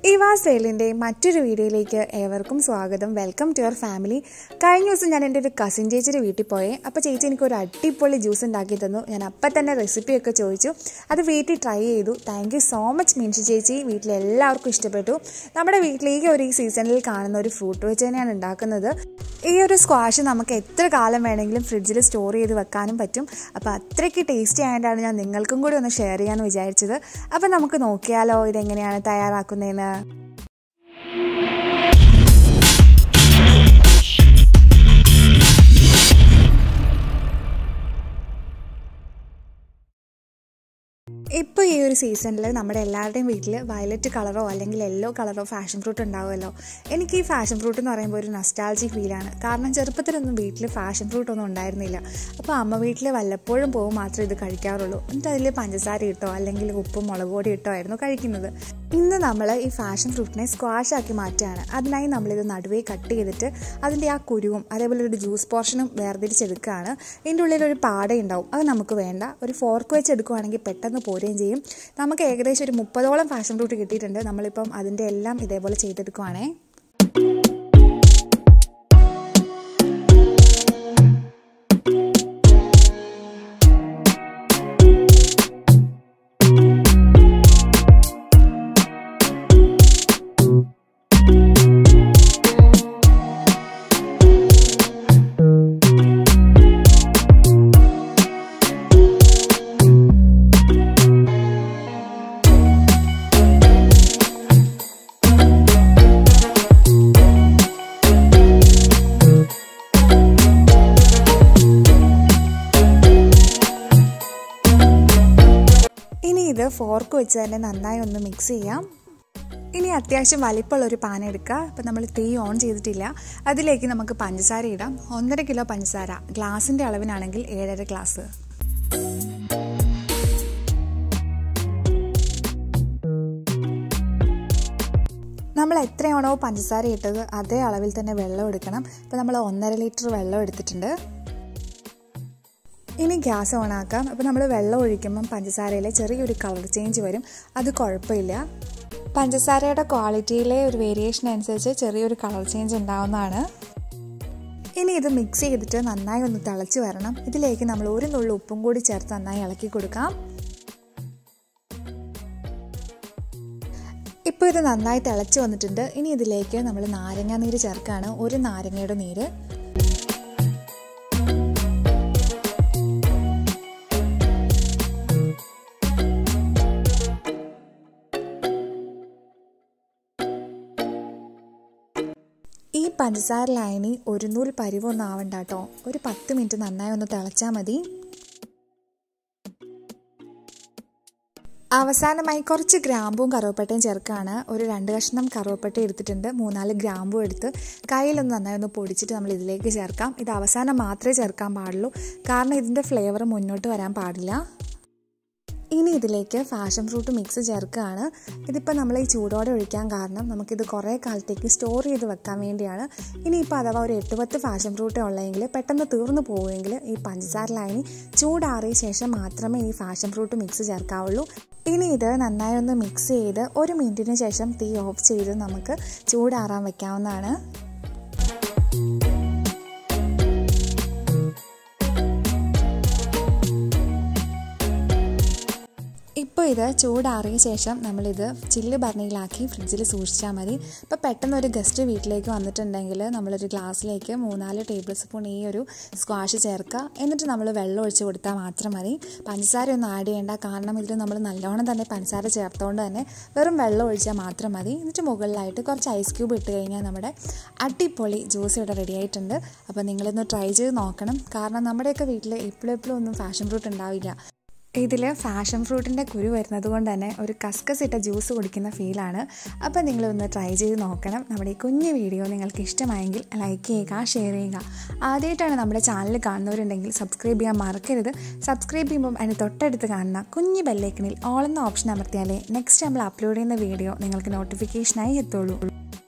ഇവാസ് വെയിലിൻ്റെ മറ്റൊരു വീഡിയോയിലേക്ക് ഏവർക്കും സ്വാഗതം വെൽക്കം ടു യുവർ ഫാമിലി കഴിഞ്ഞ ദിവസം ഞാൻ എൻ്റെ ഒരു കസിൻ ചേച്ചിയുടെ വീട്ടിൽ പോയേ അപ്പോൾ ചേച്ചി എനിക്ക് ഒരു അടിപൊളി ജ്യൂസ് ഉണ്ടാക്കി തന്നു ഞാൻ അപ്പം തന്നെ റെസിപ്പിയൊക്കെ ചോദിച്ചു അത് വീട്ടിൽ ട്രൈ ചെയ്തു thank you so much Meenshi ചേച്ചി വീട്ടിൽ എല്ലാവർക്കും ഇഷ്ടപ്പെട്ടു നമ്മുടെ വീട്ടിലേക്ക് ഒരു ഈ സീസണിൽ കാണുന്ന ഒരു ഫ്രൂട്ട് വെച്ച് തന്നെയാണ് ഉണ്ടാക്കുന്നത് ഈ ഒരു സ്ക്വാഷ് നമുക്ക് എത്ര കാലം വേണമെങ്കിലും ഫ്രിഡ്ജിൽ സ്റ്റോർ ചെയ്ത് വെക്കാനും പറ്റും അപ്പോൾ അത്രയ്ക്ക് ടേസ്റ്റി ആയതുകൊണ്ടാണ് ഞാൻ നിങ്ങൾക്കും കൂടി ഒന്ന് ഷെയർ ചെയ്യാമെന്ന് വിചാരിച്ചത് അപ്പോൾ നമുക്ക് നോക്കിയാലോ ഇതെങ്ങനെയാണ് തയ്യാറാക്കുന്നതെന്ന് ഇപ്പോൾ ഈ ഒരു സീസണിൽ നമ്മുടെ എല്ലാവരുടെയും വീട്ടിൽ വയലറ്റ് കളറോ അല്ലെങ്കിൽ യെല്ലോ കളറോ ഫാഷൻ ഫ്രൂട്ട് ഉണ്ടാവുമല്ലോ എനിക്ക് ഈ ഫാഷൻ ഫ്രൂട്ട് എന്ന് പറയുമ്പോൾ ഒരു നസ്റ്റാൾജി ഫീലാണ് കാരണം ചെറുപ്പത്തിലൊന്നും വീട്ടിൽ ഫാഷൻ ഫ്രൂട്ട് ഒന്നും ഉണ്ടായിരുന്നില്ല അപ്പോൾ അമ്മ വീട്ടിൽ വല്ലപ്പോഴും പോകും മാത്രമേ ഇത് കഴിക്കാറുള്ളൂ എന്നിട്ട് അതിൽ പഞ്ചസാര ഇട്ടോ അല്ലെങ്കിൽ ഉപ്പും മുളക് പൊടി ഇട്ടോ ആയിരുന്നു കഴിക്കുന്നത് ഇന്ന് നമ്മൾ ഈ ഫാഷൻ ഫ്രൂട്ടിനെ സ്ക്വാഷ് ആക്കി മാറ്റുകയാണ് അതിനായി നമ്മളിത് നടുവേ കട്ട് ചെയ്തിട്ട് അതിൻ്റെ ആ കുരുവും അതേപോലെ ഒരു ജ്യൂസ് പോർഷനും വേർതിരിച്ചെടുക്കുകയാണ് ഇതിൻ്റെ ഉള്ളിൽ ഒരു പാട ഉണ്ടാവും അത് നമുക്ക് വേണ്ട ഒരു ഫോർക്ക് വെച്ച് എടുക്കുകയാണെങ്കിൽ പെട്ടെന്ന് പോരുകയും ചെയ്യും നമുക്ക് ഏകദേശം ഒരു മുപ്പതോളം ഫാഷൻ ഫ്രൂട്ട് കിട്ടിയിട്ടുണ്ട് നമ്മളിപ്പം അതിൻ്റെ എല്ലാം ഇതേപോലെ ചെയ്തെടുക്കുവാണേ ഇനി ഇത് ഫോർക്ക് വെച്ച് തന്നെ നന്നായി ഒന്ന് മിക്സ് ചെയ്യാം ഇനി അത്യാവശ്യം വലിപ്പമുള്ള ഒരു പാൻ എടുക്കുക ഇപ്പം നമ്മൾ തീ ഓൺ ചെയ്തിട്ടില്ല അതിലേക്ക് നമുക്ക് പഞ്ചസാര ഇടാം ഒന്നര കിലോ പഞ്ചസാര ഗ്ലാസിൻ്റെ അളവിനാണെങ്കിൽ ഏഴര ഗ്ലാസ് നമ്മൾ എത്രയാണോ പഞ്ചസാര ഇട്ടത് അതേ അളവിൽ തന്നെ വെള്ളം എടുക്കണം ഇപ്പം നമ്മൾ ഒന്നര ലിറ്റർ വെള്ളം എടുത്തിട്ടുണ്ട് ഇനി ഗ്യാസ് ഓൺ ആക്കാം അപ്പോൾ നമ്മൾ വെള്ളം ഒഴിക്കുമ്പം പഞ്ചസാരയിലെ ചെറിയൊരു കളർ ചേഞ്ച് വരും അത് കുഴപ്പമില്ല പഞ്ചസാരയുടെ ക്വാളിറ്റിയിലെ ഒരു വേരിയേഷൻ അനുസരിച്ച് ചെറിയൊരു കളർ ചേഞ്ച് ഉണ്ടാവുന്നതാണ് ഇനി ഇത് മിക്സ് ചെയ്തിട്ട് നന്നായി ഒന്ന് തിളച്ച് വരണം ഇതിലേക്ക് നമ്മൾ ഒരു നുള്ളു ഉപ്പും കൂടി ചേർത്ത് നന്നായി ഇളക്കി കൊടുക്കാം ഇപ്പോൾ ഇത് നന്നായി തിളച്ച് വന്നിട്ടുണ്ട് ഇനി ഇതിലേക്ക് നമ്മൾ നാരങ്ങ നീര് ചേർക്കുകയാണ് ഒരു നാരങ്ങയുടെ നീര് ഈ പഞ്ചസാര ലായനി ഒരു നൂൽ പരിവൊന്നും ആവണ്ട കേട്ടോ ഒരു പത്ത് മിനിറ്റ് നന്നായി ഒന്ന് തിളച്ചാൽ മതി അവസാനമായി കുറച്ച് ഗ്രാമ്പും കറുവപ്പട്ടയും ചേർക്കുകയാണ് ഒരു രണ്ട് കഷ്ണം കറുവപ്പട്ട എടുത്തിട്ടുണ്ട് മൂന്നാല് ഗ്രാമ്പും എടുത്ത് കയ്യിലൊന്ന് നന്നായി ഒന്ന് പൊടിച്ചിട്ട് നമ്മൾ ഇതിലേക്ക് ചേർക്കാം ഇത് അവസാനം മാത്രമേ ചേർക്കാൻ പാടുള്ളൂ കാരണം ഇതിൻ്റെ ഫ്ലേവർ മുന്നോട്ട് വരാൻ പാടില്ല ഇനി ഇതിലേക്ക് ഫാഷൻ ഫ്രൂട്ട് മിക്സ് ചേർക്കുകയാണ് ഇതിപ്പോൾ നമ്മൾ ഈ ചൂടോടെ ഒഴിക്കാൻ കാരണം നമുക്കിത് കുറേ കാലത്തേക്ക് സ്റ്റോർ ചെയ്ത് വെക്കാൻ വേണ്ടിയാണ് ഇനിയിപ്പോൾ അഥവാ ഒരു എട്ട് പത്ത് ഫാഷൻ ഫ്രൂട്ട് ഉള്ളതെങ്കിൽ പെട്ടെന്ന് തീർന്നു പോവുമെങ്കിൽ ഈ പഞ്ചസാര ലൈനി ചൂടാറിയ ശേഷം മാത്രമേ ഈ ഫാഷൻ ഫ്രൂട്ട് മിക്സ് ചേർക്കാവുള്ളൂ ഇനി ഇത് നന്നായി ഒന്ന് മിക്സ് ചെയ്ത് ഒരു മിനിറ്റിന് ശേഷം തീ ഓഫ് ചെയ്ത് നമുക്ക് ചൂടാറാൻ വെക്കാവുന്നതാണ് ഇപ്പോൾ ഇത് ചൂടാറിയ ശേഷം നമ്മളിത് ചില്ല് ഭരണിയിലാക്കി ഫ്രിഡ്ജിൽ സൂക്ഷിച്ചാൽ മതി ഇപ്പോൾ പെട്ടെന്ന് ഒരു ഗസ്റ്റ് വീട്ടിലേക്ക് വന്നിട്ടുണ്ടെങ്കിൽ നമ്മളൊരു ഗ്ലാസ്സിലേക്ക് മൂന്നാല് ടേബിൾ സ്പൂൺ ഈ ഒരു സ്ക്വാഷ് ചേർക്കുക എന്നിട്ട് നമ്മൾ വെള്ളം ഒഴിച്ച് കൊടുത്താൽ മാത്രം മതി പഞ്ചസാര ഒന്നും ആഡ് ചെയ്യേണ്ട കാരണം ഇതിൽ നമ്മൾ നല്ലോണം തന്നെ പഞ്ചസാര ചേർത്തുകൊണ്ട് തന്നെ വെറും വെള്ളം ഒഴിച്ചാൽ മാത്രം മതി എന്നിട്ട് മുകളിലായിട്ട് കുറച്ച് ഐസ് ക്യൂബ് ഇട്ട് കഴിഞ്ഞാൽ നമ്മുടെ അടിപൊളി ജ്യൂസ് ഇവിടെ റെഡി ആയിട്ടുണ്ട് അപ്പോൾ നിങ്ങളിന്ന് ട്രൈ ചെയ്ത് നോക്കണം കാരണം നമ്മുടെയൊക്കെ വീട്ടിൽ എപ്പോഴും എപ്പോഴും ഒന്നും ഫാഷൻ ഫ്രൂട്ട് ഉണ്ടാവില്ല ഇതിൽ ഫാഷൻ ഫ്രൂട്ടിൻ്റെ കുരു വരുന്നത് കൊണ്ട് തന്നെ ഒരു കസ്കസ് ഇട്ട ജ്യൂസ് കുടിക്കുന്ന ഫീലാണ് അപ്പോൾ നിങ്ങളൊന്ന് ട്രൈ ചെയ്ത് നോക്കണം നമ്മുടെ ഈ കുഞ്ഞു വീഡിയോ നിങ്ങൾക്ക് ഇഷ്ടമായെങ്കിൽ ലൈക്ക് ചെയ്യുക ഷെയർ ചെയ്യുക ആദ്യമായിട്ടാണ് നമ്മുടെ ചാനൽ കാണുന്നവരുണ്ടെങ്കിൽ സബ്സ്ക്രൈബ് ചെയ്യാൻ മറക്കരുത് സബ്സ്ക്രൈബ് ചെയ്യുമ്പം അതിന് തൊട്ടടുത്ത് കാണുന്ന കുഞ്ഞു ബെല്ലൈക്കണിൽ ഓൾ എന്ന ഓപ്ഷൻ അമർത്തിയാലേ നെക്സ്റ്റ് നമ്മൾ അപ്ലോഡ് ചെയ്യുന്ന വീഡിയോ നിങ്ങൾക്ക് നോട്ടിഫിക്കേഷനായി എത്തുള്ളൂ